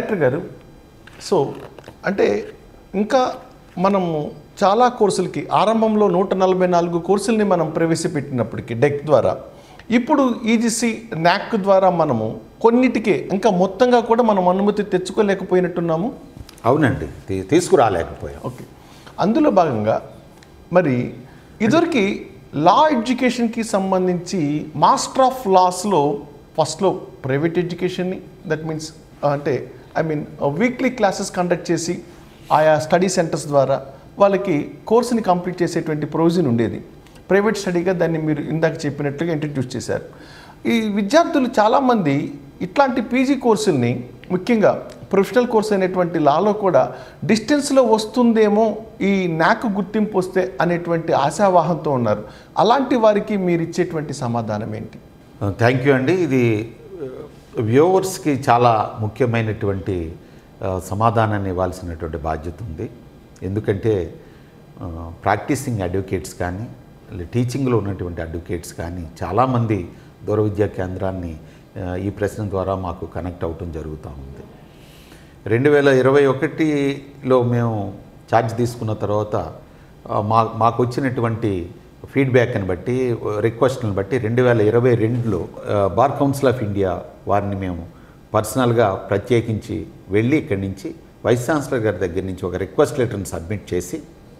director గారు so అంటే ఇంకా మనము చాలా కోర్సులకి ఆరంభంలో నూట నలభై నాలుగు కోర్సుల్ని మనం ప్రవేశపెట్టినప్పటికీ డెక్ ద్వారా ఇప్పుడు ఈజీసీ నాక్ ద్వారా మనము కొన్నిటికే ఇంకా మొత్తంగా కూడా మనం అనుమతి తెచ్చుకోలేకపోయినట్టున్నాము అవునండి తీ- తీసుకురాలేకపోయాం ఓకే అందులో భాగంగా మరి ఇదివరకు లా ఎడ్యుకేషన్కి సంబంధించి మాస్టర్ ఆఫ్ లాస్లో ఫస్ట్లో ప్రైవేట్ ఎడ్యుకేషన్ని దట్ మీన్స్ అంటే I mean weekly classes conduct చేసి ఆయా స్టడీ సెంటర్స్ ద్వారా వాళ్ళకి కోర్సుని కంప్లీట్ చేసేటువంటి ప్రొవిజన్ ఉండేది ప్రైవేట్ స్టడీగా దాన్ని మీరు ఇందాక చెప్పినట్లుగా ఇంట్రడ్యూస్ చేశారు ఈ విద్యార్థులు చాలామంది ఇట్లాంటి పీజీ కోర్సుల్ని ముఖ్యంగా ప్రొఫెషనల్ కోర్స్ అయినటువంటి లాలో కూడా డిస్టెన్స్లో వస్తుందేమో ఈ నాక్ గుర్తింపు వస్తే అనేటువంటి ఆశావాహంతో ఉన్నారు అలాంటి వారికి మీరు ఇచ్చేటువంటి సమాధానం ఏంటి థ్యాంక్ యూ అండి ఇది వ్యూవర్స్కి చాలా ముఖ్యమైనటువంటి ఆ, సమాధానాన్ని ఇవ్వాల్సినటువంటి బాధ్యత ఉంది ఎందుకంటే ప్రాక్టీసింగ్ అడ్వకేట్స్ కానీ లే- టీచింగ్లో ఉన్నటువంటి అడ్వకేట్స్ కానీ చాలామంది దూర విద్యా కేంద్రాన్ని ఆ, ఈ ప్రశ్న ద్వారా మాకు కనెక్ట్ అవ్వటం జరుగుతూ ఉంది రెండు వేల ఇరవై ఒకటిలో మేము ఛార్జ్ తీసుకున్న తర్వాత ఆ, మా మాకు వచ్చినటువంటి ఫీడ్బ్యాక్ని బట్టి రిక్వెస్ట్ని బట్టి రెండు వేల ఇరవై రెండులో బార్ కౌన్సిల్ ఆఫ్ ఇండియా వారిని మేము పర్సనల్గా ప్రత్యేకించి వెళ్ళి ఇక్కడి నుంచి వైస్ ఛాన్సలర్ గారి దగ్గర నుంచి ఒక రిక్వెస్ట్ లెటర్ని సబ్మిట్ చేసి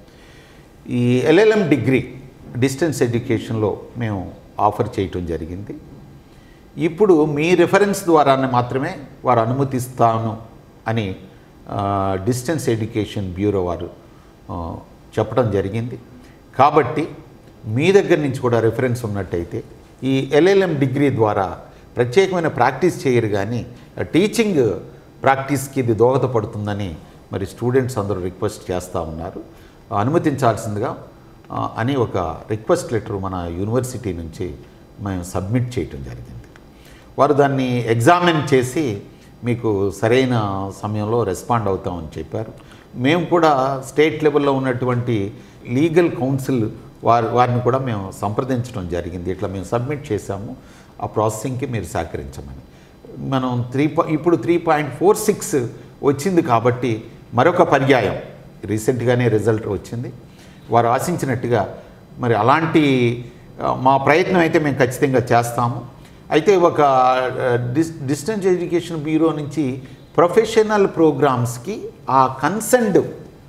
ఈ ఎల్ఎల్ఎం డిగ్రీ డిస్టెన్స్ ఎడ్యుకేషన్లో మేము ఆఫర్ చేయటం జరిగింది ఇప్పుడు మీ రిఫరెన్స్ ద్వారానే మాత్రమే వారు అనుమతిస్తాను అని ఆ, డిస్టెన్స్ ఎడ్యుకేషన్ బ్యూరో వారు ఆ, చెప్పడం జరిగింది కాబట్టి మీ దగ్గర నుంచి కూడా రిఫరెన్స్ ఉన్నట్టయితే ఈ ఎల్ఎల్ఎం డిగ్రీ ద్వారా ప్రత్యేకమైన ప్రాక్టీస్ చేయరు కానీ టీచింగ్ ప్రాక్టీస్కి ఇది దోహదపడుతుందని మరి స్టూడెంట్స్ అందరూ రిక్వెస్ట్ చేస్తూ ఉన్నారు అనుమతించాల్సిందిగా ఆ, అని ఒక రిక్వెస్ట్ లెటర్ మన యూనివర్సిటీ నుంచి మేము సబ్మిట్ చేయటం జరిగింది వారు దాన్ని ఎగ్జామిన్ చేసి మీకు సరైన సమయంలో రెస్పాండ్ అవుతామని చెప్పారు మేము కూడా స్టేట్ లెవెల్లో ఉన్నటువంటి లీగల్ కౌన్సిల్ వారి వారిని కూడా మేము సంప్రదించడం జరిగింది ఇట్లా మేము సబ్మిట్ చేశాము ఆ ప్రాసెసింగ్కి మీరు సహకరించమని మనం త్రీ ఇప్పుడు త్రీ పాయింట్ ఫోర్ సిక్స్ వచ్చింది కాబట్టి మరొక పర్యాయం రీసెంట్గానే రిజల్ట్ వచ్చింది వారు ఆశించినట్టుగా మరి అలాంటి ఆ, మా ప్రయత్నం అయితే మేము ఖచ్చితంగా చేస్తాము అయితే ఒక ఆ, డిస్ డిస్టెన్స్ ఎడ్యుకేషన్ బ్యూరో నుంచి ప్రొఫెషనల్ ప్రోగ్రామ్స్కి ఆ కన్సర్న్డ్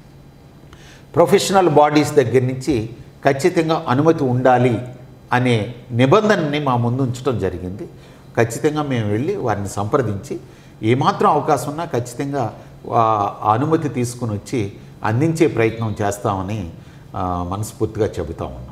ప్రొఫెషనల్ బాడీస్ దగ్గర నుంచి ఖచ్చితంగా అనుమతి ఉండాలి అనే నిబంధనని మా ముందు ఉంచడం జరిగింది ఖచ్చితంగా మేము వెళ్ళి వారిని సంప్రదించి ఏమాత్రం అవకాశం ఉన్నా ఖచ్చితంగా ఆ ఆ అనుమతి తీసుకుని వచ్చి అందించే ప్రయత్నం చేస్తామని ఆ, మనస్ఫూర్తిగా చెబుతా ఉన్నాం